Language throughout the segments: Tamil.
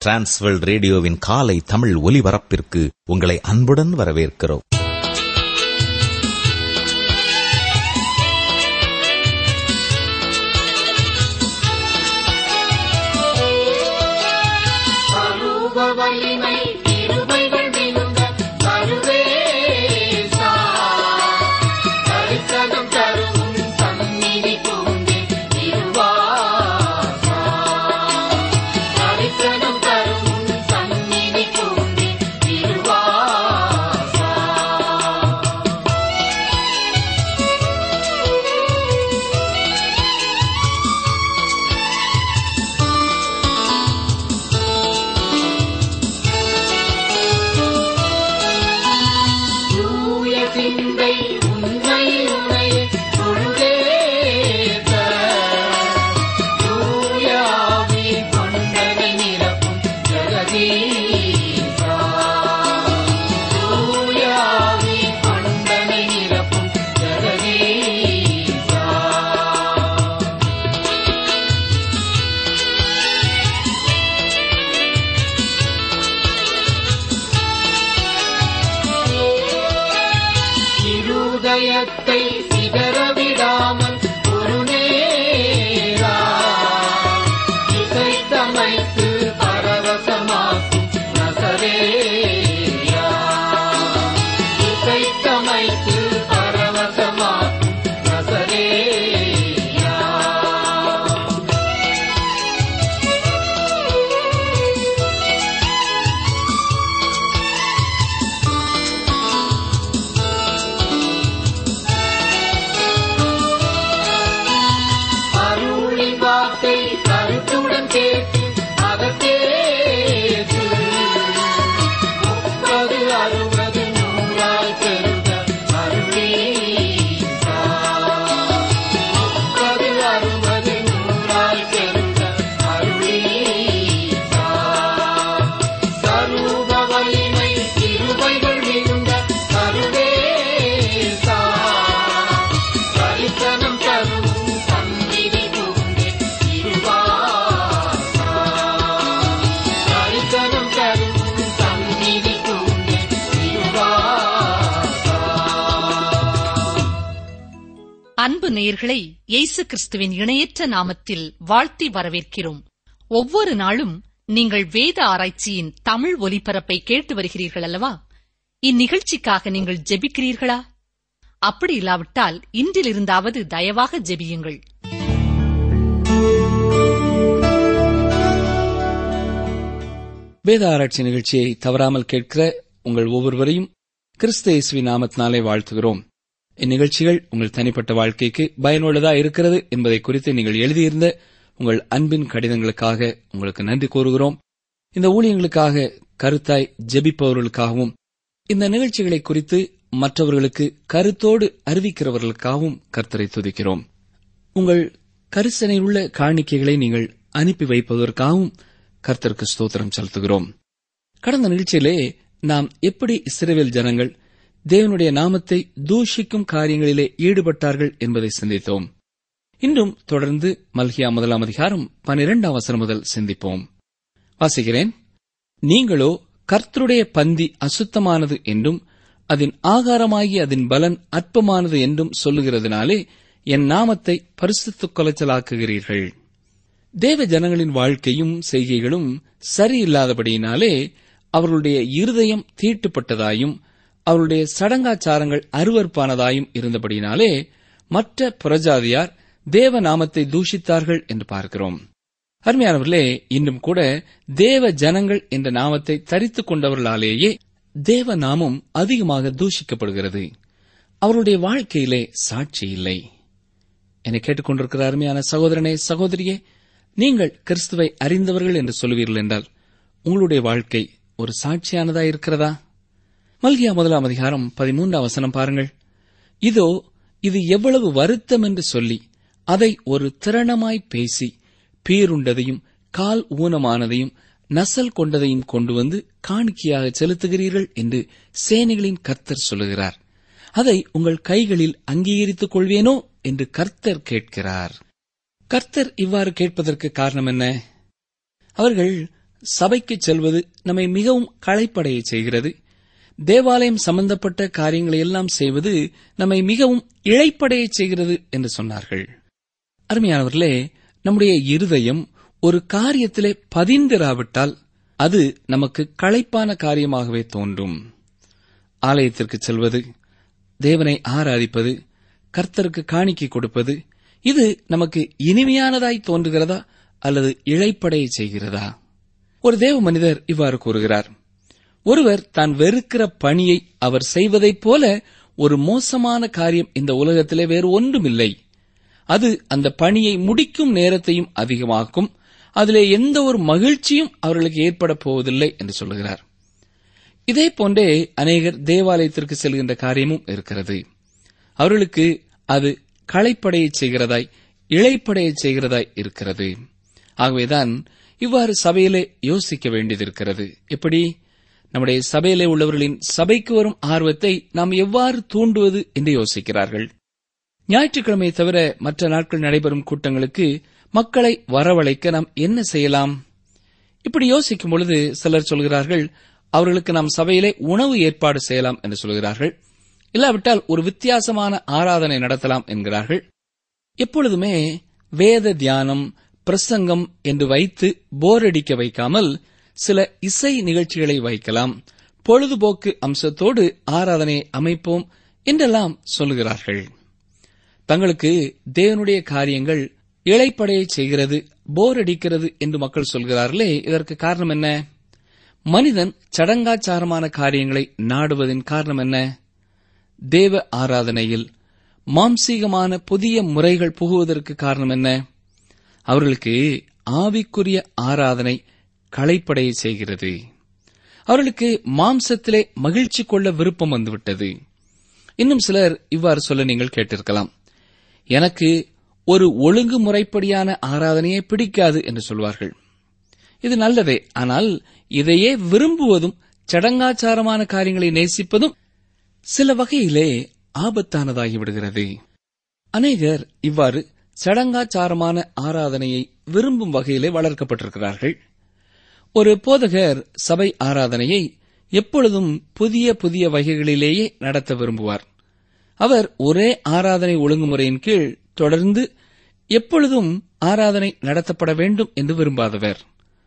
டிரான்ஸ்வர்ல்ட் ரேடியோவின் காலை தமிழ் ஒலிபரப்பிற்கு உங்களை அன்புடன் வரவேற்கிறோம் அருவ வலிமை கிருபைகள் மிகுந்த சர்வேசா. தரிசனம் தரும் சந்நிதி பூண்டே திருவாசா. தரிசனம் தரும் சந்நிதி பூண்டே திருவாசா. தூய சிந்தை உண்மை உனை தொழுதேத்த. தூய ஆவி கொண்டனை நிரப்பும் ஜெகதீசா. தூய ஆவி கொண்டனை நிரப்பும் ஜெகதீசா. இருதயத்தை சிதறவிடாமல் ஒரு நேரா இசைத்தமைத்து பரவசமாக்கும் நசரேயா இசைத்தமைத்து பரவசமாக்கும் நசரேயா அருளின் வார்த்தை கருத்துடன் கேட்டு அகத்தேற்று முப்பது அறுபது நூறாய் பெருக அருளீசா முப்பது அறுபது நூறாய் பெருக அருளீசா சரூப வலிமை கிருபைகள் மிகுந்த சர்வேசா தரிசனம் தரும் சந்நிதி பூண்டே திருவாசா. தரிசனம் தரும் சந்நிதி பூண்டே திருவாசா. அன்பு நேயர்களை இயேசு கிறிஸ்துவின் இணையற்ற நாமத்தில் வாழ்த்தி வரவேற்கிறோம் ஒவ்வொரு நாளும் நீங்கள் வேத ஆராய்ச்சியின் தமிழ் ஒலிபரப்பை கேட்டு வருகிறீர்கள் அல்லவா இந்நிகழ்ச்சிக்காக நீங்கள் ஜெபிக்கிறீர்களா அப்படி இல்லாவிட்டால் இன்றிலிருந்தாவது தயவாக ஜெபியுங்கள் வேத ஆராய்ச்சி நிகழ்ச்சியை தவறாமல் கேட்கிற உங்கள் ஒவ்வொருவரையும் கிறிஸ்து இயேசுவின் நாமத்தினாலே வாழ்த்துகிறோம் இந்நிகழ்ச்சிகள் உங்கள் தனிப்பட்ட வாழ்க்கைக்கு பயனுள்ளதா இருக்கிறது என்பதை குறித்து நீங்கள் எழுதியிருந்த உங்கள் அன்பின் கடிதங்களுக்காக உங்களுக்கு நன்றி கூறுகிறோம் இந்த ஊழியங்களுக்காக கருத்தாய் ஜெபிப்பவர்களுக்காகவும் இந்த நிகழ்ச்சிகளை குறித்து மற்றவர்களுக்கு கருத்தோடு அறிவிக்கிறவர்களுக்காகவும் கர்த்தரை துதிக்கிறோம் உங்கள் கரிசனையுள்ள காணிக்கைகளை நீங்கள் அனுப்பி வைப்பதற்காகவும் கர்த்தருக்கு ஸ்தோத்திரம் செலுத்துகிறோம் கடந்த நிகழ்ச்சியிலே நாம் எப்படி இஸ்ரேல் ஜனங்கள் தேவனுடைய நாமத்தை தூஷிக்கும் காரியங்களிலே ஈடுபட்டார்கள் என்பதை சிந்தித்தோம் இன்றும் தொடர்ந்து மல்கியா முதலாம் அதிகாரம் பனிரெண்டாம் வசனம் முதல் சிந்திப்போம் வாசிக்கிறேன் நீங்களோ கர்த்தருடைய பந்தி அசுத்தமானது என்றும் அதன் ஆகாரமாகி அதன் பலன் அற்பமானது என்றும் சொல்லுகிறதுனாலே என் நாமத்தை பரிசுத்துக் கொலைச்சலாக்குகிறீர்கள் தேவ ஜனங்களின் வாழ்க்கையும் செய்கைகளும் சரியில்லாதபடியினாலே அவர்களுடைய இருதயம் தீட்டுப்பட்டதாயும் அவருடைய சடங்காச்சாரங்கள் அருவறுப்பானதாயும் இருந்தபடியினாலே மற்ற புறஜாதியார் தேவ நாமத்தை தூஷித்தார்கள் என்று பார்க்கிறோம் அருமையானவர்களே இன்னும் கூட தேவ ஜனங்கள் என்ற நாமத்தை தரித்துக் கொண்டவர்களாலேயே தேவ நாமம் அதிகமாக தூஷிக்கப்படுகிறது அவருடைய வாழ்க்கையிலே சாட்சி இல்லை என்னை கேட்டுக்கொண்டிருக்கிற அருமையான சகோதரனே சகோதரியே நீங்கள் கிறிஸ்துவை அறிந்தவர்கள் என்று சொல்லுவீர்கள் என்றால் உங்களுடைய வாழ்க்கை ஒரு சாட்சியானதா இருக்கிறதா மல்கியா முதலாம் அதிகாரம் பதிமூன்றாம் வசனம் பாருங்கள் இதோ இது எவ்வளவு வருத்தம் என்று சொல்லி அதை ஒரு திறனமாய் பேசி பீருண்டதையும் கால் ஊனமானதையும் நசல் கொண்டதையும் கொண்டு வந்து காணிக்கையாக செலுத்துகிறீர்கள் என்று சேனைகளின் கர்த்தர் சொல்லுகிறார் அதை உங்கள் கைகளில் அங்கீகரித்துக் கொள்வேனோ என்று கர்த்தர் கேட்கிறார் கர்த்தர் இவ்வாறு கேட்பதற்கு காரணம் என்ன அவர்கள் சபைக்கு செல்வது நம்மை மிகவும் களைப்படைய செய்கிறது தேவாலயம் சம்பந்தப்பட்ட காரியங்களை எல்லாம் செய்வது நம்மை மிகவும் இழைப்படைய செய்கிறது என்று சொன்னார்கள் அருமையானவர்களே நம்முடைய இருதயம் ஒரு காரியத்திலே பதிந்திராவிட்டால் அது நமக்கு களைப்பான காரியமாகவே தோன்றும் ஆலயத்திற்கு செல்வது தேவனை ஆராதிப்பது கர்த்தருக்கு காணிக்கை கொடுப்பது இது நமக்கு இனிமையானதாய் தோன்றுகிறதா அல்லது இழைப்படைய செய்கிறதா ஒரு தேவ மனிதர் இவ்வாறு கூறுகிறார் ஒருவர் தான் வெறுக்கிற பணியை அவர் செய்வதைப் போல ஒரு மோசமான காரியம் இந்த உலகத்திலே வேறு ஒன்றுமில்லை அது அந்த பணியை முடிக்கும் நேரத்தையும் அதிகமாக்கும் அதிலே எந்த ஒரு மகிழ்ச்சியும் அவர்களுக்கு ஏற்பட போவதில்லை என்று சொல்லுகிறார் இதே போன்றே அநேகர் தேவாலயத்திற்கு செல்கின்ற காரியமும் இருக்கிறது அவர்களுக்கு அது களைப்படையச் செய்கிறதாய் இழைப்படையச் செய்கிறதாய் இருக்கிறது ஆகவேதான் இவ்வாறு சபையிலே யோசிக்க வேண்டியதிருக்கிறது எப்படி நம்முடைய சபையிலே உள்ளவர்களின் சபைக்கு வரும் ஆர்வத்தை நாம் எவ்வாறு தூண்டுவது என்று யோசிக்கிறார்கள் ஞாயிற்றுக்கிழமை தவிர மற்ற நாட்கள் நடைபெறும் கூட்டங்களுக்கு மக்களை வரவழைக்க நாம் என்ன செய்யலாம் இப்படி யோசிக்கும் பொழுது சிலர் சொல்கிறார்கள் அவர்களுக்கு நாம் சபையிலே உணவு ஏற்பாடு செய்யலாம் என்று சொல்கிறார்கள் இல்லாவிட்டால் ஒரு வித்தியாசமான ஆராதனை நடத்தலாம் என்கிறார்கள் எப்பொழுதுமே வேத தியானம் பிரசங்கம் என்று வைத்து போரடிக்க வைக்காமல் சில இசை நிகழ்ச்சிகளை வைக்கலாம் பொழுதுபோக்கு அம்சத்தோடு ஆராதனை அமைப்போம் என்றெல்லாம் சொல்லுகிறார்கள் தங்களுக்கு தேவனுடைய காரியங்கள் இழைப்படைய செய்கிறது போர் அடிக்கிறது என்று மக்கள் சொல்கிறார்களே இதற்கு காரணம் என்ன மனிதன் சடங்காச்சாரமான காரியங்களை நாடுவதின் காரணம் என்ன தேவ ஆராதனையில் மாம்சீகமான புதிய முறைகள் புகுவதற்கு காரணம் என்ன அவர்களுக்கு ஆவிக்குரிய ஆராதனை களைப்படைய செய்கிறது அவர்களுக்கு மாம்சத்திலே மகிழ்ச்சி கொள்ள விருப்பம் வந்துவிட்டது இன்னும் சிலர் இவ்வாறு சொல்ல நீங்கள் கேட்டிருக்கலாம் எனக்கு ஒரு ஒழுங்குமுறைப்படியான ஆராதனையே பிடிக்காது என்று சொல்வார்கள் இது நல்லதே ஆனால் இதையே விரும்புவதும் சடங்காச்சாரமான காரியங்களை நேசிப்பதும் சில வகையிலே ஆபத்தானதாகி விடுகிறது அநேகர் இவ்வாறு சடங்காச்சாரமான ஆராதனையை விரும்பும் வகையிலே வளர்க்கப்பட்டிருக்கிறார்கள் ஒரு போதகர் சபை ஆராதனையை எப்பொழுதும் புதிய புதிய வகைகளிலேயே நடத்த விரும்புவார் அவர் ஒரே ஆராதனை ஒழுங்குமுறையின் கீழ் தொடர்ந்து எப்பொழுதும் ஆராதனை நடத்தப்பட வேண்டும் என்று விரும்பாதவர்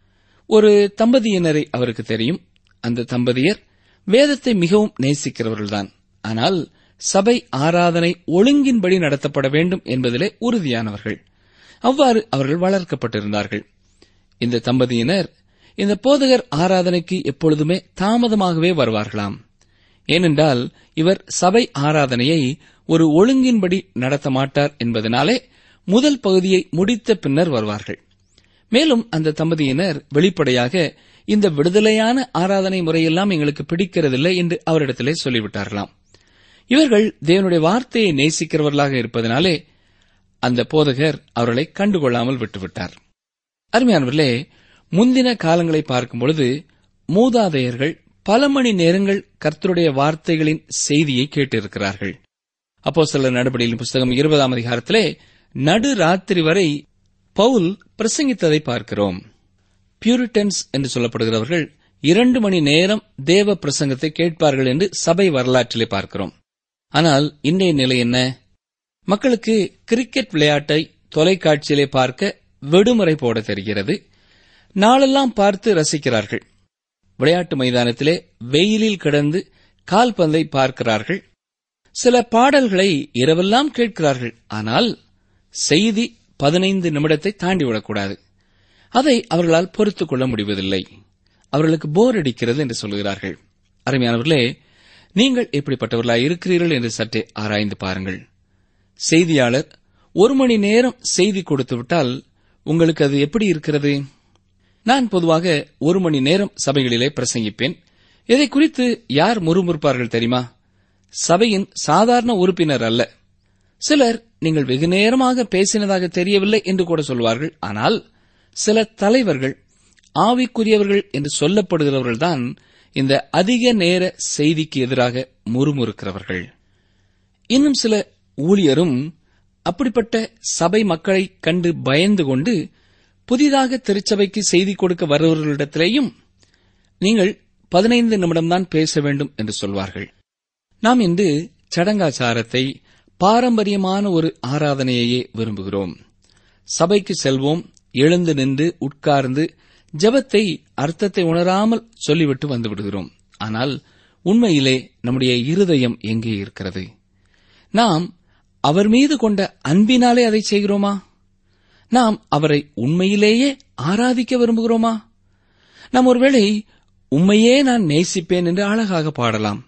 ஒரு தம்பதியினரை அவருக்கு தெரியும் அந்த தம்பதியர் வேதத்தை மிகவும் நேசிக்கிறவர்கள்தான் ஆனால் சபை ஆராதனை ஒழுங்கின்படி நடத்தப்பட வேண்டும் என்பதிலே உறுதியானவர்கள் அவ்வாறு அவர்கள் வளர்க்கப்பட்டிருந்தார்கள் இந்த தம்பதியினர் இந்த போதகர் ஆராதனைக்கு எப்பொழுதுமே தாமதமாகவே வருவார்களாம் ஏனென்றால் இவர் சபை ஆராதனையை ஒரு ஒழுங்கின்படி நடத்த மாட்டார் என்பதனாலே முதல் பகுதியை முடித்த பின்னர் வருவார்கள் மேலும் அந்த தம்பதியினர் வெளிப்படையாக இந்த விடுதலையான ஆராதனை முறையெல்லாம் எங்களுக்கு பிடிக்கிறதில்லை என்று அவரிடத்திலே சொல்லிவிட்டார்களாம் இவர்கள் தேவனுடைய வார்த்தையை நேசிக்கிறவர்களாக இருப்பதனாலே அந்த போதகர் அவர்களை கண்டுகொள்ளாமல் விட்டுவிட்டார் அருமையானவர்களே முந்தின காலங்களை பார்க்கும் பொழுது மூதாதையர்கள் பல மணி நேரங்கள் கர்த்தருடைய வார்த்தைகளின் செய்தியை கேட்டிருக்கிறார்கள் அப்போ சில நடவடிக்கையின் புஸ்தகம் இருபதாம் அதிகாரத்திலே நடு ராத்திரி வரை பவுல் பிரசங்கித்ததை பார்க்கிறோம் பியூரிட்டன்ஸ் என்று சொல்லப்படுகிறவர்கள் இரண்டு மணி நேரம் தேவ பிரசங்கத்தை கேட்பார்கள் என்று சபை வரலாற்றிலே பார்க்கிறோம் ஆனால் இன்றைய நிலை என்ன மக்களுக்கு கிரிக்கெட் விளையாட்டை தொலைக்காட்சியிலே பார்க்க விடுமுறை போட தெரிகிறது நாளெல்லாம் பார்த்து ரசிக்கிறார்கள் விளையாட்டு மைதானத்திலே வெயிலில் கிடந்து கால்பந்தை பார்க்கிறார்கள் சில பாடல்களை இரவெல்லாம் கேட்கிறார்கள் ஆனால் செய்தி பதினைந்து நிமிடத்தை தாண்டிவிடக்கூடாது அதை அவர்களால் பொறுத்துக் கொள்ள முடிவதில்லை அவர்களுக்கு போர் அடிக்கிறது என்று சொல்கிறார்கள் அருமையானவர்களே நீங்கள் எப்படிப்பட்டவர்களாய் இருக்கிறீர்கள் என்று சற்றே ஆராய்ந்து பாருங்கள் செய்தியாளர் ஒரு மணி நேரம் செய்தி கொடுத்துவிட்டால் உங்களுக்கு அது எப்படி இருக்கிறது நான் பொதுவாக ஒரு மணி நேரம் சபைகளிலே பிரசங்கிப்பேன் இதை குறித்து யார் முறுமுறுப்பார்கள் தெரியுமா சபையின் சாதாரண உறுப்பினர் அல்ல சிலர் நீங்கள் வெகு நேரமாக பேசினதாக தெரியவில்லை என்று கூட சொல்வார்கள் ஆனால் சில தலைவர்கள் ஆவிக்குரியவர்கள் என்று சொல்லப்படுகிறவர்கள்தான் இந்த அதிக நேர செய்திக்கு எதிராக முறுமுறுக்கிறவர்கள் இன்னும் சில ஊழியரும் அப்படிப்பட்ட சபை மக்களை கண்டு பயந்து கொண்டு புதிதாக திருச்சபைக்கு செய்தி கொடுக்க வருபவர்களிடத்திலேயும் நீங்கள் பதினைந்து நிமிடம்தான் பேச வேண்டும் என்று சொல்வார்கள் நாம் இன்று சடங்காச்சாரத்தை பாரம்பரியமான ஒரு ஆராதனையையே விரும்புகிறோம் சபைக்கு செல்வோம் எழுந்து நின்று உட்கார்ந்து ஜெபத்தை அர்த்தத்தை உணராமல் சொல்லிவிட்டு வந்து விடுகிறோம் ஆனால் உண்மையிலே நம்முடைய இருதயம் எங்கே இருக்கிறது நாம் அவர் மீது கொண்ட அன்பினாலே அதை செய்கிறோமா நாம் அவரை உண்மையிலேயே ஆராதிக்க விரும்புகிறோமா நாம் ஒருவேளை உண்மையே நான் நேசிப்பேன் என்று அழகாக பாடலாம்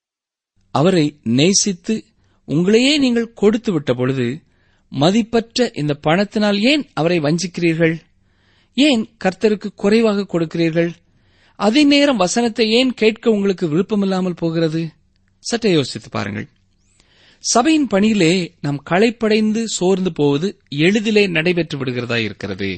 அவரை நேசித்து உங்களையே நீங்கள் கொடுத்து விட்ட பொழுது மதிப்பற்ற இந்த பணத்தினால் ஏன் அவரை வஞ்சிக்கிறீர்கள் ஏன் கர்த்தருக்கு குறைவாக கொடுக்கிறீர்கள் அதே நேரம் வசனத்தை ஏன் கேட்க உங்களுக்கு விருப்பமில்லாமல் போகிறது சற்றே யோசித்து பாருங்கள் சபையின் பணியிலே நாம் களைப்படைந்து சோர்ந்து போவது எளிதிலே நடைபெற்று விடுகிறதா இருக்கிறது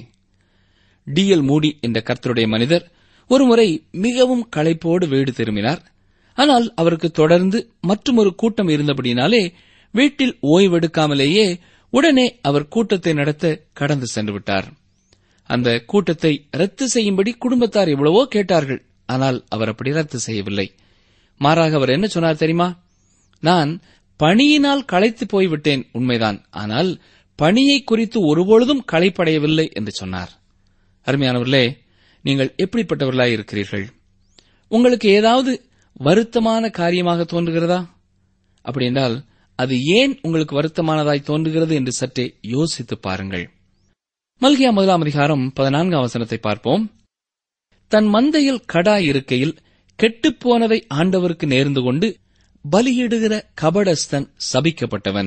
டி எல் மூடி என்ற கர்த்தருடைய மனிதர் ஒருமுறை மிகவும் களைப்போடு வீடு திரும்பினார் ஆனால் அவருக்கு தொடர்ந்து மற்றொரு கூட்டம் இருந்தபடினாலே வீட்டில் ஓய்வெடுக்காமலேயே உடனே அவர் கூட்டத்தை நடத்த கடந்து சென்று விட்டார் அந்த கூட்டத்தை ரத்து செய்யும்படி குடும்பத்தார் எவ்வளவோ கேட்டார்கள் ஆனால் அவர் அப்படி ரத்து செய்யவில்லை மாறாக அவர் என்ன சொன்னார் தெரியுமா நான் பணியினால் களைத்து போய்விட்டேன் உண்மைதான் ஆனால் பணியை குறித்து ஒருபொழுதும் களைப்படையவில்லை என்று சொன்னார் அருமையானவர்களே நீங்கள் எப்படிப்பட்டவர்களாய் இருக்கிறீர்கள் உங்களுக்கு ஏதாவது வருத்தமான காரியமாக தோன்றுகிறதா அப்படி என்றால் அது ஏன் உங்களுக்கு வருத்தமானதாய் தோன்றுகிறது என்று சற்றே யோசித்து பாருங்கள் மல்கியா முதலாம் அதிகாரம் பதினான்காம் வசனத்தை பார்ப்போம் தன் மந்தையில் கடா இருக்கையில் கெட்டுப்போனதை ஆண்டவருக்கு நேர்ந்து கொண்டு பலியிடுகிற கபடஸ்தன் சபிக்கப்பட்டவன்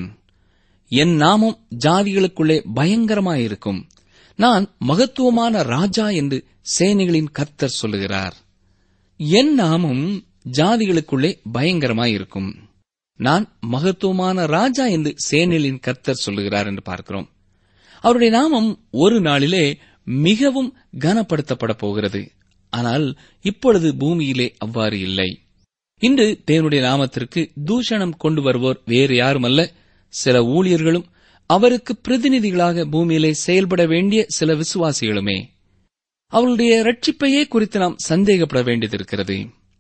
என் நாமம் ஜாதிகளுக்குள்ளே பயங்கரமாயிருக்கும் நான் மகத்துவமான ராஜா என்று சேனைகளின் கர்த்தர் சொல்லுகிறார் என் நாமம் ஜாதிகளுக்குள்ளே பயங்கரமாயிருக்கும் நான் மகத்துவமான ராஜா என்று சேனைகளின் கர்த்தர் சொல்லுகிறார் என்று பார்க்கிறோம் அவருடைய நாமம் ஒரு நாளிலே மிகவும் கனப்படுத்தப்பட போகிறது ஆனால் இப்பொழுது பூமியிலே அவ்வாறு இல்லை இன்று தேவனுடைய நாமத்திற்கு தூஷணம் கொண்டு வருவோர் வேறு யாருமல்ல சில ஊழியர்களும் அவருக்கு பிரதிநிதிகளாக பூமியிலே செயல்பட வேண்டிய சில விசுவாசிகளுமே அவர்களுடைய ரட்சிப்பையே குறித்து நாம் சந்தேகப்பட வேண்டியதிருக்கிறது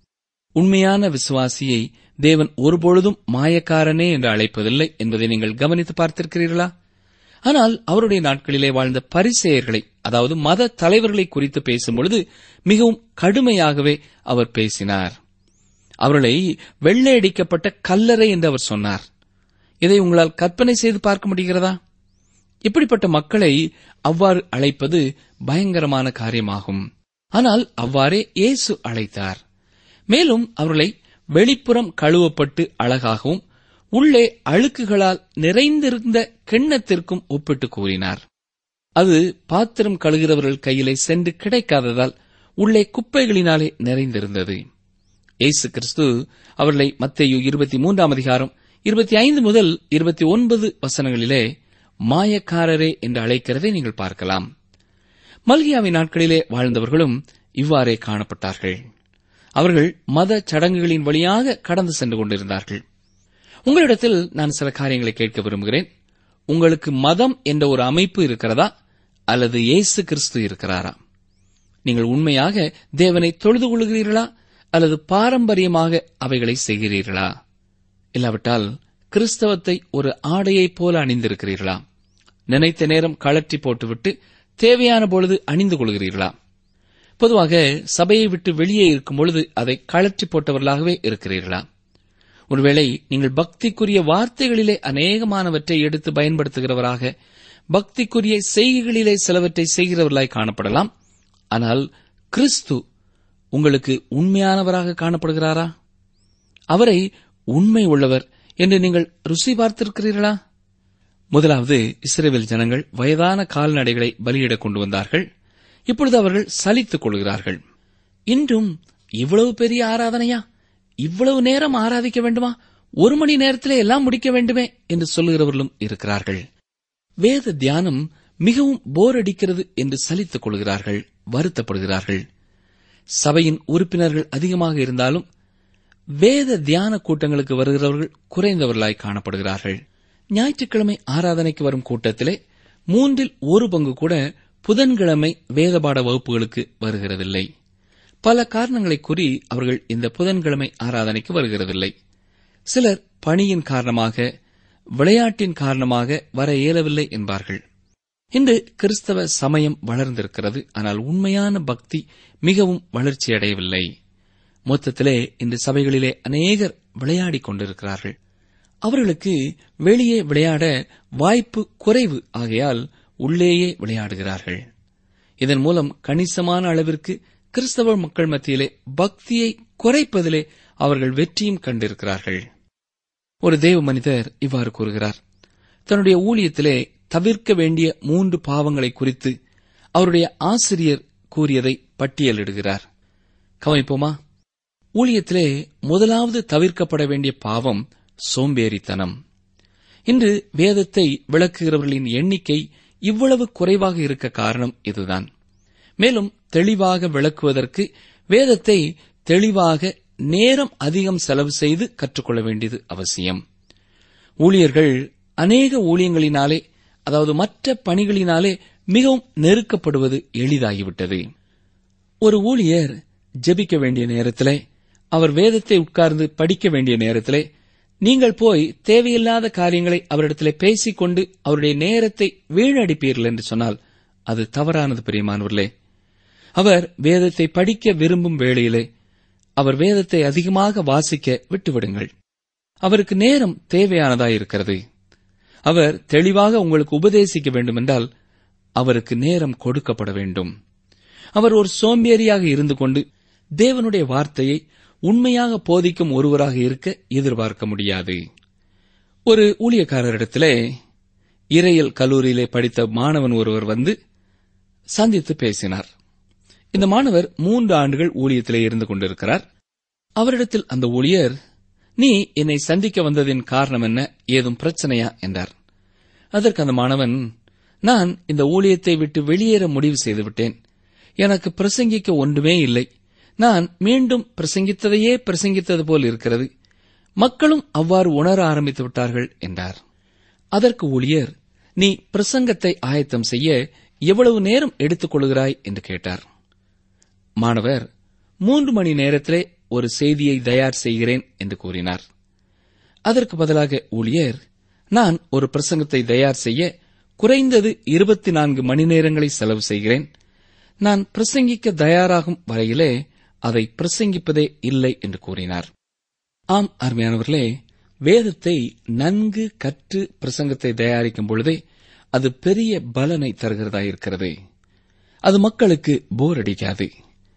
உண்மையான விசுவாசியை தேவன் ஒருபொழுதும் மாயக்காரனே என்று அழைப்பதில்லை என்பதை நீங்கள் கவனித்து பார்த்திருக்கிறீர்களா ஆனால் அவருடைய நாட்களிலே வாழ்ந்த பரிசெயர்களை அதாவது மத தலைவர்களை குறித்து பேசும்பொழுது மிகவும் கடுமையாகவே அவர் பேசினார் அவர்களை வெள்ளையடிக்கப்பட்ட கல்லறை என்று அவர் சொன்னார் இதை உங்களால் கற்பனை செய்து பார்க்க முடிகிறதா இப்படிப்பட்ட மக்களை அவ்வாறு அழைப்பது பயங்கரமான காரியமாகும் ஆனால் அவ்வாறே இயேசு அழைத்தார் மேலும் அவர்களை வெளிப்புறம் கழுவப்பட்டு அழகாகவும் உள்ளே அழுக்குகளால் நிறைந்திருந்த கிண்ணத்திற்கும் ஒப்பிட்டு கூறினார் அது பாத்திரம் கழுகிறவர்கள் கையிலே சென்று கிடைக்காததால் உள்ளே குப்பைகளினாலே நிறைந்திருந்தது இயேசு கிறிஸ்து அவர்களை மத்தேயு இருபத்தி மூன்றாம் அதிகாரம் இருபத்தி ஐந்து முதல் இருபத்தி ஒன்பது வசனங்களிலே மாயக்காரரே என்று அழைக்கிறதை நீங்கள் பார்க்கலாம் மல்கியாவின் நாட்களிலே வாழ்ந்தவர்களும் இவ்வாறே காணப்பட்டார்கள் அவர்கள் மத சடங்குகளின் வழியாக கடந்து சென்று கொண்டிருந்தார்கள் உங்களிடத்தில் நான் சில காரியங்களை கேட்க விரும்புகிறேன் உங்களுக்கு மதம் என்ற ஒரு அமைப்பு இருக்கிறதா அல்லது இயேசு கிறிஸ்து இருக்கிறாரா நீங்கள் உண்மையாக தேவனை தொழுது கொள்கிறீர்களா அல்லது பாரம்பரியமாக அவைகளை செய்கிறீர்களா இல்லாவிட்டால் கிறிஸ்தவத்தை ஒரு ஆடையைப் போல அணிந்திருக்கிறீர்களா நினைத்த நேரம் கழற்றி போட்டுவிட்டு தேவையான பொழுது அணிந்து கொள்கிறீர்களா பொதுவாக சபையை விட்டு வெளியே இருக்கும் பொழுது அதை கழற்றி போட்டவர்களாகவே இருக்கிறீர்களா ஒருவேளை நீங்கள் பக்திக்குரிய வார்த்தைகளிலே அநேகமானவற்றை எடுத்து பயன்படுத்துகிறவராக பக்திக்குரிய செய்கைகளிலே சிலவற்றை செய்கிறவர்களாய் காணப்படலாம் ஆனால் கிறிஸ்து உங்களுக்கு உண்மையானவராக காணப்படுகிறாரா அவரை உண்மை உள்ளவர் என்று நீங்கள் ருசி பார்த்திருக்கிறீர்களா முதலாவது இஸ்ரேல் ஜனங்கள் வயதான கால்நடைகளை பலியிட கொண்டு வந்தார்கள் இப்பொழுது அவர்கள் சலித்துக் கொள்கிறார்கள் இன்றும் இவ்வளவு பெரிய ஆராதனையா இவ்வளவு நேரம் ஆராதிக்க வேண்டுமா ஒரு மணி நேரத்திலே எல்லாம் முடிக்க வேண்டுமே என்று சொல்லுகிறவர்களும் இருக்கிறார்கள் வேத தியானம் மிகவும் போர் அடிக்கிறது என்று சலித்துக் கொள்கிறார்கள் வருத்தப்படுகிறார்கள் சபையின் உறுப்பினர்கள் அதிகமாக இருந்தாலும் வேத தியான கூட்டங்களுக்கு வருகிறவர்கள் குறைந்தவர்களாய் காணப்படுகிறார்கள் ஞாயிற்றுக்கிழமை ஆராதனைக்கு வரும் கூட்டத்திலே மூன்றில் ஒரு பங்கு கூட புதன்கிழமை வேதபாட வகுப்புகளுக்கு வருகிறதில்லை பல காரணங்களை கூறி அவர்கள் இந்த புதன்கிழமை ஆராதனைக்கு வருகிறதில்லை சிலர் பணியின் காரணமாக விளையாட்டின் காரணமாக வர இயலவில்லை என்பார்கள் இன்று கிறிஸ்தவ சமயம் வளர்ந்திருக்கிறது ஆனால் உண்மையான பக்தி மிகவும் வளர்ச்சியடையவில்லை மொத்தத்திலே இந்த சபைகளிலே அநேகர் விளையாடிக் கொண்டிருக்கிறார்கள் அவர்களுக்கு வெளியே விளையாட வாய்ப்பு குறைவு ஆகையால் உள்ளேயே விளையாடுகிறார்கள் இதன் மூலம் கணிசமான அளவிற்கு கிறிஸ்தவ மக்கள் மத்தியிலே பக்தியை குறைப்பதிலே அவர்கள் வெற்றியும் கண்டிருக்கிறார்கள் ஒரு தேவ மனிதர் இவ்வாறு கூறுகிறார் தன்னுடைய ஊழியத்திலே தவிர்க்க வேண்டிய மூன்று பாவங்களை குறித்து அவருடைய ஆசிரியர் கூறியதை பட்டியலிடுகிறார் கவனிப்போமா ஊழியத்திலே முதலாவது தவிர்க்கப்பட வேண்டிய பாவம் சோம்பேறித்தனம் இன்று வேதத்தை விளக்குகிறவர்களின் எண்ணிக்கை இவ்வளவு குறைவாக இருக்க காரணம் இதுதான் மேலும் தெளிவாக விளக்குவதற்கு வேதத்தை தெளிவாக நேரம் அதிகம் செலவு செய்து கற்றுக்கொள்ள வேண்டியது அவசியம் ஊழியர்கள் அநேக ஊழியங்களினாலே அதாவது மற்ற பணிகளினாலே மிகவும் நெருக்கப்படுவது எளிதாகிவிட்டது ஒரு ஊழியர் ஜெபிக்க வேண்டிய நேரத்திலே அவர் வேதத்தை உட்கார்ந்து படிக்க வேண்டிய நேரத்திலே நீங்கள் போய் தேவையில்லாத காரியங்களை அவரிடத்திலே பேசிக்கொண்டு அவருடைய நேரத்தை வீணடிப்பீர்கள் என்று சொன்னால் அது தவறானது பிரியமானவர்களே அவர் வேதத்தை படிக்க விரும்பும் வேளையிலே அவர் வேதத்தை அதிகமாக வாசிக்க விட்டுவிடுங்கள் அவருக்கு நேரம் தேவையானதாயிருக்கிறது அவர் தெளிவாக உங்களுக்கு உபதேசிக்க வேண்டுமென்றால் அவருக்கு நேரம் கொடுக்கப்பட வேண்டும் அவர் ஒரு சோம்பேறியாக இருந்து கொண்டு தேவனுடைய வார்த்தையை உண்மையாக போதிக்கும் ஒருவராக இருக்க எதிர்பார்க்க முடியாது ஒரு ஊழியக்காரரிடத்திலே இறையல் கல்லூரியிலே படித்த மாணவன் ஒருவர் வந்து சந்தித்து பேசினார் இந்த மாணவர் மூன்று ஆண்டுகள் ஊழியத்திலே இருந்து கொண்டிருக்கிறார் அவரிடத்தில் அந்த ஊழியர் நீ என்னை சந்திக்க வந்ததின் காரணம் என்ன ஏதும் பிரச்சனையா என்றார் அதற்கு அந்த மாணவன் நான் இந்த ஊழியத்தை விட்டு வெளியேற முடிவு செய்துவிட்டேன் எனக்கு பிரசங்கிக்க ஒன்றுமே இல்லை நான் மீண்டும் பிரசங்கித்ததையே பிரசங்கித்தது போல் இருக்கிறது மக்களும் அவ்வாறு உணர ஆரம்பித்து விட்டார்கள் என்றார் அதற்கு ஊழியர் நீ பிரசங்கத்தை ஆயத்தம் செய்ய எவ்வளவு நேரம் எடுத்துக் கொள்கிறாய் என்று கேட்டார் மாணவர் மூன்று மணி நேரத்திலே ஒரு செய்தியை தயார் செய்கிறேன் என்று கூறினார் அதற்கு பதிலாக ஊழியர் நான் ஒரு பிரசங்கத்தை தயார் செய்ய குறைந்தது இருபத்தி நான்கு மணி நேரங்களை செலவு செய்கிறேன் நான் பிரசங்கிக்க தயாராகும் வரையிலே அதை பிரசங்கிப்பதே இல்லை என்று கூறினார் ஆம் அருமையானவர்களே வேதத்தை நன்கு கற்று பிரசங்கத்தை தயாரிக்கும் பொழுதே அது பெரிய பலனை தருகிறதாயிருக்கிறது அது மக்களுக்கு போர் அடிக்காது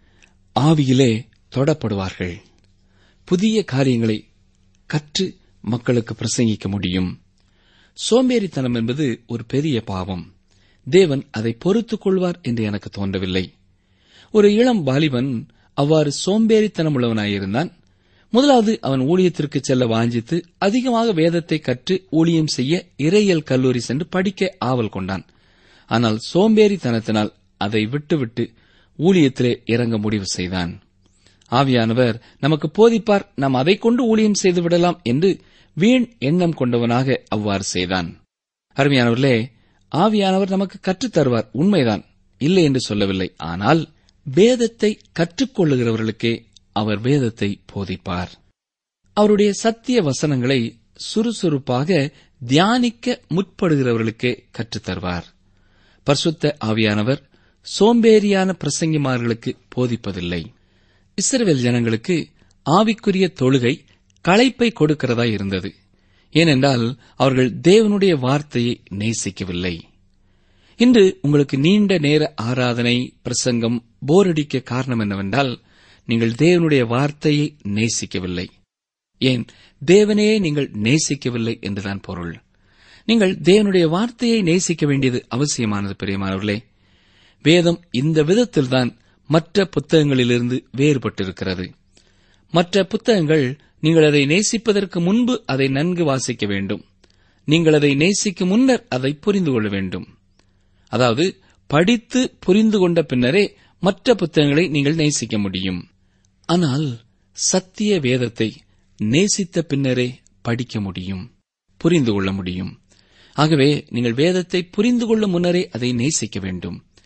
ஆவியிலே தொடப்படுவார்கள் புதிய காரியங்களை கற்று மக்களுக்கு பிரசங்கிக்க முடியும் சோம்பேறித்தனம் என்பது ஒரு பெரிய பாவம் தேவன் அதை பொறுத்துக் கொள்வார் என்று எனக்கு தோன்றவில்லை ஒரு இளம் வாலிபன் அவ்வாறு சோம்பேறித்தனம் உள்ளவனாயிருந்தான் முதலாவது அவன் ஊழியத்திற்கு செல்ல வாஞ்சித்து அதிகமாக வேதத்தை கற்று ஊழியம் செய்ய இறையியல் கல்லூரி சென்று படிக்க ஆவல் கொண்டான் ஆனால் சோம்பேறித்தனத்தினால் அதை விட்டுவிட்டு ஊழியத்திலே இறங்க முடிவு செய்தான் ஆவியானவர் நமக்கு போதிப்பார் நாம் அதை கொண்டு ஊழியம் செய்து விடலாம் என்று வீண் எண்ணம் கொண்டவனாக அவ்வாறு செய்தான் அருமையானவர்களே ஆவியானவர் நமக்கு கற்றுத் தருவார் உண்மைதான் இல்லை என்று சொல்லவில்லை ஆனால் வேதத்தை கற்றுக்கொள்ளுகிறவர்களுக்கே அவர் வேதத்தை போதிப்பார் அவருடைய சத்திய வசனங்களை சுறுசுறுப்பாக தியானிக்க முற்படுகிறவர்களுக்கே கற்றுத் தருவார் பரிசுத்த ஆவியானவர் சோம்பேறியான பிரசங்கிமார்களுக்கு போதிப்பதில்லை இஸ்ரவேல் ஜனங்களுக்கு ஆவிக்குரிய தொழுகை களைப்பை கொடுக்கிறதா இருந்தது ஏனென்றால் அவர்கள் தேவனுடைய வார்த்தையை நேசிக்கவில்லை இன்று உங்களுக்கு நீண்ட நேர ஆராதனை பிரசங்கம் போரடிக்க காரணம் என்னவென்றால் நீங்கள் தேவனுடைய வார்த்தையை நேசிக்கவில்லை ஏன் தேவனையே நீங்கள் நேசிக்கவில்லை என்றுதான் பொருள் நீங்கள் தேவனுடைய வார்த்தையை நேசிக்க வேண்டியது அவசியமானது பிரியமானவர்களே வேதம் இந்த விதத்தில்தான் மற்ற புத்தகங்களிலிருந்து வேறுபட்டிருக்கிறது மற்ற புத்தகங்கள் நீங்கள் அதை நேசிப்பதற்கு முன்பு அதை நன்கு வாசிக்க வேண்டும் நீங்கள் அதை நேசிக்கும் முன்னர் அதை புரிந்து கொள்ள வேண்டும் அதாவது படித்து புரிந்து கொண்ட பின்னரே மற்ற புத்தகங்களை நீங்கள் நேசிக்க முடியும் ஆனால் சத்திய வேதத்தை நேசித்த பின்னரே படிக்க முடியும் புரிந்து கொள்ள முடியும் ஆகவே நீங்கள் வேதத்தை புரிந்து கொள்ளும் முன்னரே அதை நேசிக்க வேண்டும்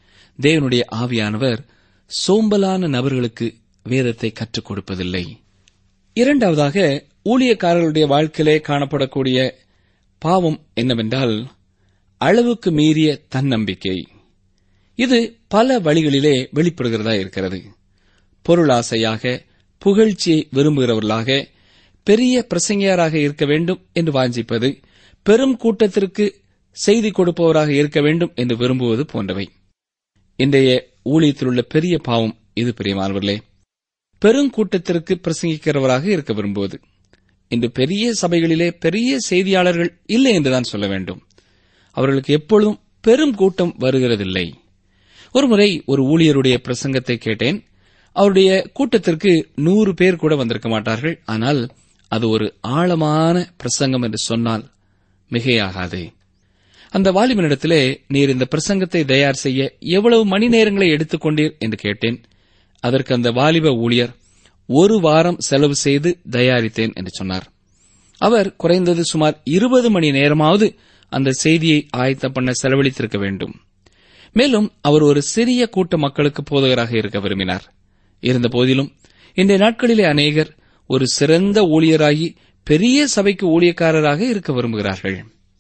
தேவனுடைய ஆவியானவர் சோம்பலான நபர்களுக்கு வேதத்தை கற்றுக் கொடுப்பதில்லை இரண்டாவதாக ஊழியக்காரர்களுடைய வாழ்க்கையிலே காணப்படக்கூடிய பாவம் என்னவென்றால் அளவுக்கு மீறிய தன்னம்பிக்கை இது பல வழிகளிலே வெளிப்படுகிறதா இருக்கிறது பொருளாசையாக புகழ்ச்சியை விரும்புகிறவர்களாக பெரிய பிரசங்கியாராக இருக்க வேண்டும் என்று வாஞ்சிப்பது பெரும் கூட்டத்திற்கு செய்தி கொடுப்பவராக இருக்க வேண்டும் என்று விரும்புவது போன்றவை இன்றைய ஊழியத்தில் உள்ள பெரிய பாவம் இது பிரியமானவர்களே பெருங்கூட்டத்திற்கு பிரசங்கிக்கிறவராக இருக்க விரும்புவது இன்று பெரிய சபைகளிலே பெரிய செய்தியாளர்கள் இல்லை என்றுதான் சொல்ல வேண்டும் அவர்களுக்கு எப்பொழுதும் பெரும் கூட்டம் வருகிறதில்லை ஒருமுறை ஒரு ஊழியருடைய பிரசங்கத்தை கேட்டேன் அவருடைய கூட்டத்திற்கு நூறு பேர் கூட வந்திருக்க மாட்டார்கள் ஆனால் அது ஒரு ஆழமான பிரசங்கம் என்று சொன்னால் மிகையாகாது அந்த வாலிபனிடத்திலே நீர் இந்த பிரசங்கத்தை தயார் செய்ய எவ்வளவு மணி நேரங்களை எடுத்துக்கொண்டீர் என்று கேட்டேன் அதற்கு அந்த வாலிப ஊழியர் ஒரு வாரம் செலவு செய்து தயாரித்தேன் என்று சொன்னார் அவர் குறைந்தது சுமார் இருபது மணி நேரமாவது அந்த செய்தியை ஆயத்தம் பண்ண செலவழித்திருக்க வேண்டும் மேலும் அவர் ஒரு சிறிய கூட்ட மக்களுக்கு போதகராக இருக்க விரும்பினார் இருந்த போதிலும் இன்றைய நாட்களிலே அநேகர் ஒரு சிறந்த ஊழியராகி பெரிய சபைக்கு ஊழியக்காரராக இருக்க விரும்புகிறார்கள்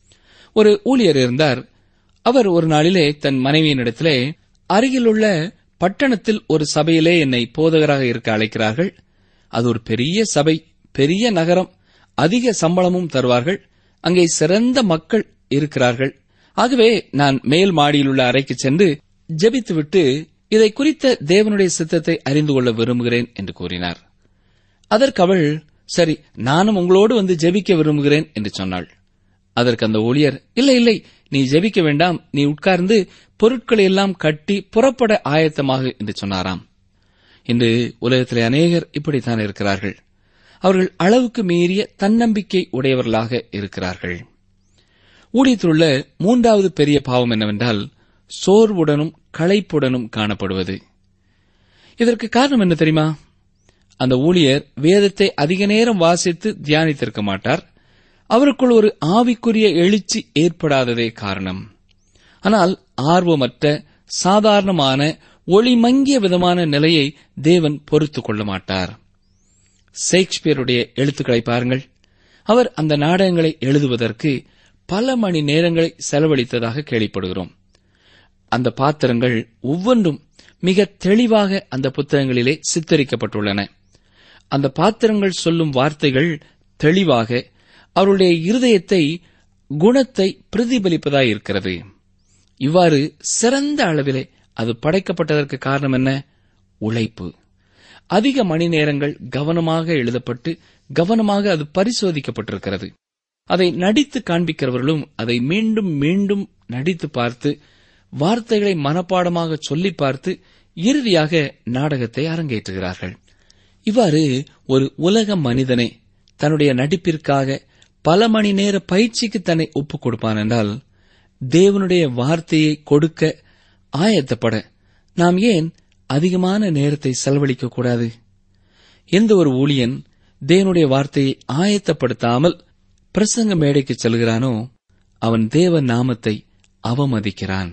ஒரு ஊழியர் இருந்தார் அவர் ஒரு நாளிலே தன் மனைவியினிடத்திலே அருகிலுள்ள பட்டணத்தில் ஒரு சபையிலே என்னை போதகராக இருக்க அழைக்கிறார்கள் அது ஒரு பெரிய சபை பெரிய நகரம் அதிக சம்பளமும் தருவார்கள் அங்கே சிறந்த மக்கள் இருக்கிறார்கள் ஆகவே நான் மேல் மாடியில் உள்ள அறைக்கு சென்று ஜெபித்துவிட்டு இதை குறித்த தேவனுடைய சித்தத்தை அறிந்து கொள்ள விரும்புகிறேன் என்று கூறினார் அதற்கு அவள் சரி நானும் உங்களோடு வந்து ஜெபிக்க விரும்புகிறேன் என்று சொன்னாள் அதற்கு அந்த ஊழியர் இல்லை இல்லை நீ ஜெபிக்க வேண்டாம் நீ உட்கார்ந்து பொருட்களை எல்லாம் கட்டி புறப்பட ஆயத்தமாக என்று சொன்னாராம் இன்று உலகத்திலே அநேகர் இப்படித்தான் இருக்கிறார்கள் அவர்கள் அளவுக்கு மீறிய தன்னம்பிக்கை உடையவர்களாக இருக்கிறார்கள் ஊழியத்திலுள்ள மூன்றாவது பெரிய பாவம் என்னவென்றால் சோர்வுடனும் களைப்புடனும் காணப்படுவது இதற்கு காரணம் என்ன தெரியுமா அந்த ஊழியர் வேதத்தை அதிக நேரம் வாசித்து தியானித்திருக்க மாட்டார் அவருக்குள் ஒரு ஆவிக்குரிய எழுச்சி ஏற்படாததே காரணம் ஆனால் ஆர்வமற்ற சாதாரணமான ஒளிமங்கிய விதமான நிலையை தேவன் பொறுத்துக் கொள்ள மாட்டார் ஷேக்ஸ்பியருடைய எழுத்துக்களை பாருங்கள் அவர் அந்த நாடகங்களை எழுதுவதற்கு பல மணி நேரங்களை செலவழித்ததாக கேள்விப்படுகிறோம் அந்த பாத்திரங்கள் ஒவ்வொன்றும் மிக தெளிவாக அந்த புத்தகங்களிலே சித்தரிக்கப்பட்டுள்ளன அந்த பாத்திரங்கள் சொல்லும் வார்த்தைகள் தெளிவாக அவருடைய இருதயத்தை குணத்தை பிரதிபலிப்பதாய் இருக்கிறது இவ்வாறு சிறந்த அளவிலே அது படைக்கப்பட்டதற்கு காரணம் என்ன உழைப்பு அதிக மணி நேரங்கள் கவனமாக எழுதப்பட்டு கவனமாக அது பரிசோதிக்கப்பட்டிருக்கிறது அதை நடித்து காண்பிக்கிறவர்களும் அதை மீண்டும் மீண்டும் நடித்து பார்த்து வார்த்தைகளை மனப்பாடமாக சொல்லி பார்த்து இறுதியாக நாடகத்தை அரங்கேற்றுகிறார்கள் இவ்வாறு ஒரு உலக மனிதனை தன்னுடைய நடிப்பிற்காக பல மணி நேர பயிற்சிக்கு தன்னை ஒப்புக் கொடுப்பான் என்றால் தேவனுடைய வார்த்தையை கொடுக்க ஆயத்தப்பட நாம் ஏன் அதிகமான நேரத்தை செலவழிக்க கூடாது எந்த ஒரு ஊழியன் தேவனுடைய வார்த்தையை ஆயத்தப்படுத்தாமல் பிரசங்க மேடைக்கு செல்கிறானோ அவன் தேவ நாமத்தை அவமதிக்கிறான்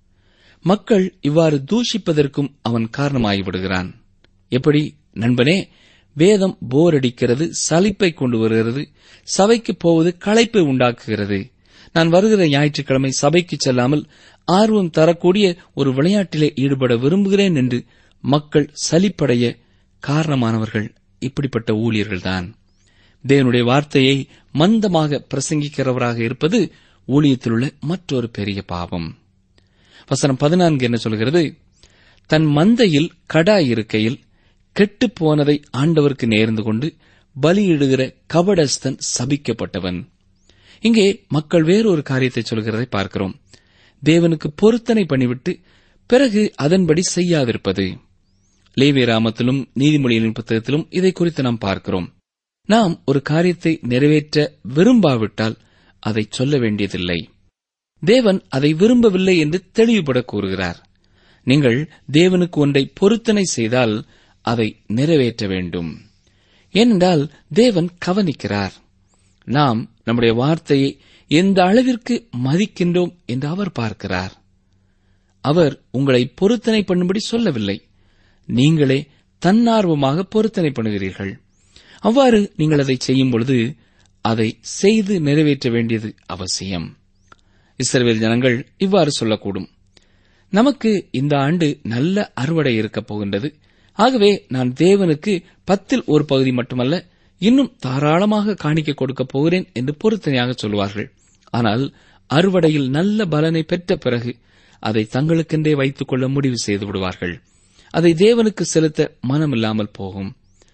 மக்கள் இவ்வாறு தூஷிப்பதற்கும் அவன் காரணமாகிவிடுகிறான் எப்படி நண்பனே வேதம் போர் அடிக்கிறது சலிப்பை கொண்டு வருகிறது சபைக்கு போவது களைப்பை உண்டாக்குகிறது நான் வருகிற ஞாயிற்றுக்கிழமை சபைக்கு செல்லாமல் ஆர்வம் தரக்கூடிய ஒரு விளையாட்டிலே ஈடுபட விரும்புகிறேன் என்று மக்கள் சலிப்படைய காரணமானவர்கள் இப்படிப்பட்ட ஊழியர்கள்தான் தேவனுடைய வார்த்தையை மந்தமாக பிரசங்கிக்கிறவராக இருப்பது ஊழியத்திலுள்ள மற்றொரு பெரிய பாவம் வசனம் பதினான்கு என்ன சொல்கிறது தன் மந்தையில் கடா இருக்கையில் கெட்டுப் போனதை ஆண்டவருக்கு நேர்ந்து கொண்டு பலியிடுகிற கபடஸ்தன் சபிக்கப்பட்டவன் இங்கே மக்கள் வேறொரு காரியத்தை சொல்கிறதை பார்க்கிறோம் தேவனுக்கு பொருத்தனை பண்ணிவிட்டு பிறகு அதன்படி செய்யாதிருப்பது லேவிய ராமத்திலும் நீதிமொழியின் புத்தகத்திலும் இதை குறித்து நாம் பார்க்கிறோம் நாம் ஒரு காரியத்தை நிறைவேற்ற விரும்பாவிட்டால் அதை சொல்ல வேண்டியதில்லை தேவன் அதை விரும்பவில்லை என்று தெளிவுபட கூறுகிறார் நீங்கள் தேவனுக்கு ஒன்றை பொருத்தனை செய்தால் அதை நிறைவேற்ற வேண்டும் ஏனென்றால் தேவன் கவனிக்கிறார் நாம் நம்முடைய வார்த்தையை எந்த அளவிற்கு மதிக்கின்றோம் என்று அவர் பார்க்கிறார் அவர் உங்களை பொருத்தனை பண்ணும்படி சொல்லவில்லை நீங்களே தன்னார்வமாக பொருத்தனை பண்ணுகிறீர்கள் அவ்வாறு நீங்கள் அதை செய்யும் பொழுது அதை செய்து நிறைவேற்ற வேண்டியது அவசியம் இஸ்ரவேல் ஜனங்கள் இவ்வாறு சொல்லக்கூடும் நமக்கு இந்த ஆண்டு நல்ல அறுவடை இருக்கப் போகின்றது ஆகவே நான் தேவனுக்கு பத்தில் ஒரு பகுதி மட்டுமல்ல இன்னும் தாராளமாக காணிக்க கொடுக்கப் போகிறேன் என்று பொருத்தனையாக சொல்வார்கள் ஆனால் அறுவடையில் நல்ல பலனை பெற்ற பிறகு அதை தங்களுக்கென்றே வைத்துக் கொள்ள முடிவு செய்து விடுவார்கள் அதை தேவனுக்கு செலுத்த மனமில்லாமல் போகும்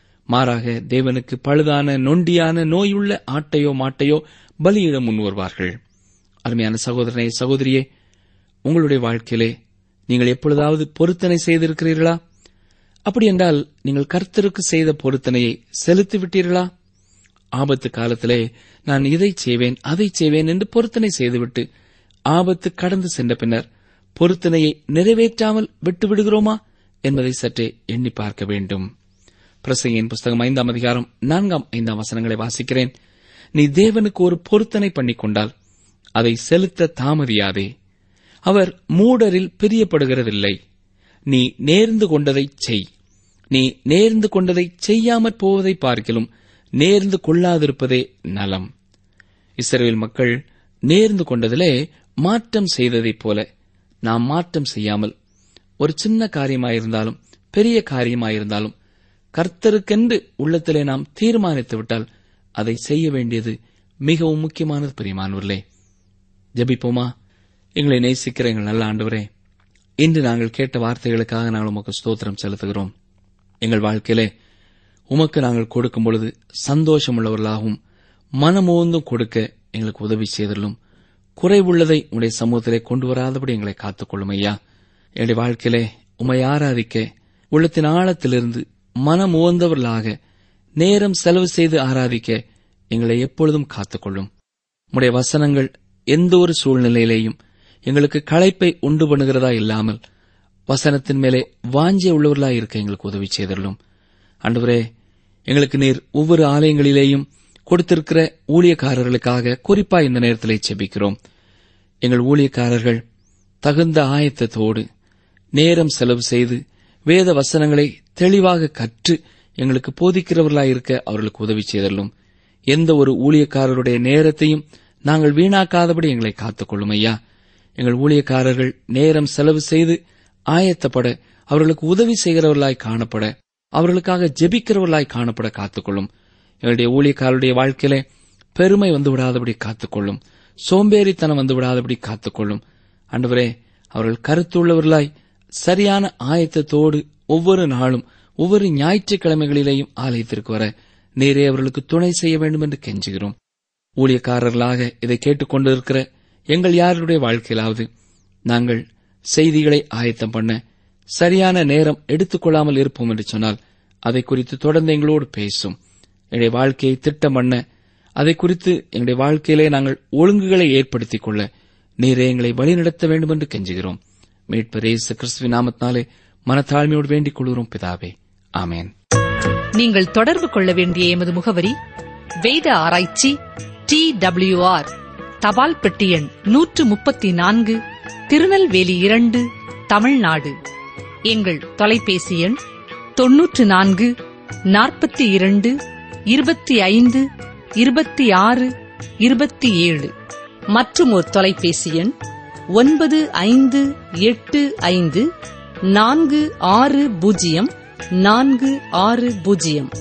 மாறாக தேவனுக்கு பழுதான நொண்டியான நோயுள்ள ஆட்டையோ மாட்டையோ பலியிட முன் வருவார்கள் அருமையான சகோதரனே சகோதரியே உங்களுடைய வாழ்க்கையிலே நீங்கள் எப்பொழுதாவது பொருத்தனை செய்திருக்கிறீர்களா அப்படி என்றால் நீங்கள் கர்த்தருக்கு செய்த பொருத்தனையை செலுத்தி விட்டீர்களா ஆபத்து காலத்திலே நான் இதை செய்வேன் அதை செய்வேன் என்று பொருத்தனை செய்துவிட்டு ஆபத்து கடந்து சென்ற பின்னர் பொருத்தனையை நிறைவேற்றாமல் விட்டு விடுகிறோமா என்பதை சற்றே எண்ணி பார்க்க வேண்டும் பிரசங்கியின் புஸ்தகம் ஐந்தாம் அதிகாரம் நான்காம் ஐந்தாம் வசனங்களை வாசிக்கிறேன் நீ தேவனுக்கு ஒரு பொருத்தனை பண்ணிக் கொண்டால் அதை செலுத்த தாமதியாதே அவர் மூடரில் பிரியப்படுகிறதில்லை நீ நேர்ந்து கொண்டதை செய் நீ நேர்ந்து கொண்டதை செய்யாமற் போவதை பார்க்கிலும் நேர்ந்து கொள்ளாதிருப்பதே நலம் இஸ்ரவேல் மக்கள் நேர்ந்து கொண்டதிலே மாற்றம் செய்ததைப் போல நாம் மாற்றம் செய்யாமல் ஒரு சின்ன காரியமாயிருந்தாலும் பெரிய காரியமாயிருந்தாலும் கர்த்தருக்கென்று உள்ளத்திலே நாம் தீர்மானித்து விட்டால் அதை செய்ய வேண்டியது மிகவும் முக்கியமானது பிரியமானவர்களே ஜெபிப்போமா எங்களை நேசிக்கிற எங்கள் நல்ல ஆண்டவரே இன்று நாங்கள் கேட்ட வார்த்தைகளுக்காக நாங்கள் உமக்கு ஸ்தோத்திரம் செலுத்துகிறோம் எங்கள் வாழ்க்கையிலே உமக்கு நாங்கள் கொடுக்கும் பொழுது சந்தோஷமுள்ளவர்களாகவும் மனமோந்தும் கொடுக்க எங்களுக்கு உதவி செய்தலும் குறைவுள்ளதை உடைய சமூகத்திலே கொண்டு வராதபடி எங்களை காத்துக்கொள்ளும் ஐயா எங்களுடைய வாழ்க்கையிலே உமை ஆராதிக்க உள்ளத்தின் ஆழத்திலிருந்து மனம் உவந்தவர்களாக நேரம் செலவு செய்து ஆராதிக்க எங்களை எப்பொழுதும் காத்துக்கொள்ளும் உடைய வசனங்கள் எந்த ஒரு சூழ்நிலையிலேயும் எங்களுக்கு களைப்பை உண்டு பண்ணுகிறதா இல்லாமல் வசனத்தின் மேலே வாஞ்சிய உள்ளவர்களாய் இருக்க எங்களுக்கு உதவி செய்தரலும் ஆண்டவரே எங்களுக்கு நீர் ஒவ்வொரு ஆலயங்களிலேயும் கொடுத்திருக்கிற ஊழியக்காரர்களுக்காக குறிப்பா இந்த நேரத்திலே செபிக்கிறோம் எங்கள் ஊழியக்காரர்கள் தகுந்த ஆயத்தத்தோடு நேரம் செலவு செய்து வேத வசனங்களை தெளிவாக கற்று எங்களுக்கு போதிக்கிறவர்களாயிருக்க அவர்களுக்கு உதவி செய்தலும் எந்த ஒரு ஊழியக்காரருடைய நேரத்தையும் நாங்கள் வீணாக்காதபடி எங்களை காத்துக்கொள்ளும் ஐயா எங்கள் ஊழியக்காரர்கள் நேரம் செலவு செய்து ஆயத்தப்பட அவர்களுக்கு உதவி செய்கிறவர்களாய் காணப்பட அவர்களுக்காக ஜெபிக்கிறவர்களாய் காணப்பட காத்துக்கொள்ளும் எங்களுடைய ஊழியக்காரருடைய வாழ்க்கையிலே பெருமை வந்து விடாதபடி காத்துக்கொள்ளும் சோம்பேறித்தனம் வந்து விடாதபடி காத்துக்கொள்ளும் ஆண்டவரே அவர்கள் கருத்துள்ளவர்களாய் சரியான ஆயத்தத்தோடு ஒவ்வொரு நாளும் ஒவ்வொரு ஞாயிற்றுக்கிழமைகளிலேயும் ஆலயத்திற்கு வர நேரே அவர்களுக்கு துணை செய்ய வேண்டும் என்று கெஞ்சுகிறோம் ஊழியக்காரர்களாக இதை கேட்டுக்கொண்டிருக்கிற எங்கள் யாருடைய வாழ்க்கையிலாவது நாங்கள் செய்திகளை ஆயத்தம் பண்ண சரியான நேரம் எடுத்துக்கொள்ளாமல் இருப்போம் என்று சொன்னால் அதை குறித்து தொடர்ந்து எங்களோடு பேசும் எங்களுடைய வாழ்க்கையை திட்டம் பண்ண அதை குறித்து எங்களுடைய வாழ்க்கையிலே நாங்கள் ஒழுங்குகளை ஏற்படுத்திக் கொள்ள நீரே எங்களை வழிநடத்த வேண்டும் என்று கெஞ்சுகிறோம் மீட்பர் இயேசு கிறிஸ்துவின் நாமத்தினாலே மனத்தாழ்மையோடு வேண்டிக் கொள்கிறோம் பிதாவே ஆமேன் நீங்கள் தொடர்பு கொள்ள வேண்டிய எமது முகவரி வேத ஆராய்ச்சி டி ஆர் தபால் பெட்டி எண் நூற்று முப்பத்தி நான்கு திருநெல்வேலி இரண்டு தமிழ்நாடு எங்கள் தொலைபேசி எண் தொன்னூற்று நான்கு நாற்பத்தி இரண்டு இருபத்தி ஐந்து இருபத்தி ஆறு இருபத்தி ஏழு மற்றும் ஒரு தொலைபேசி எண் ஒன்பது ஐந்து எட்டு ஐந்து நான்கு ஆறு பூஜ்ஜியம் நான்கு ஆறு பூஜ்ஜியம்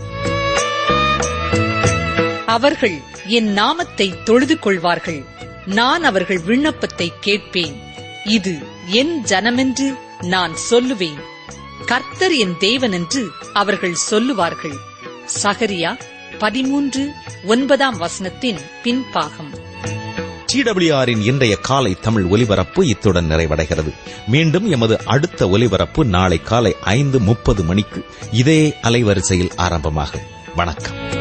அவர்கள் என் நாமத்தை தொழுது கொள்வார்கள் நான் அவர்கள் விண்ணப்பத்தை கேட்பேன் இது என் ஜனமென்று நான் சொல்லுவேன் கர்த்தர் என் தேவன் என்று அவர்கள் சொல்லுவார்கள் சகரியா பதிமூன்று ஒன்பதாம் வசனத்தின் பின்பாகம் டிடபிள்யூஆரின் இன்றைய காலை தமிழ் ஒலிபரப்பு இத்துடன் நிறைவடைகிறது மீண்டும் எமது அடுத்த ஒலிபரப்பு நாளை காலை ஐந்து முப்பது மணிக்கு இதே அலைவரிசையில் ஆரம்பமாகும் வணக்கம்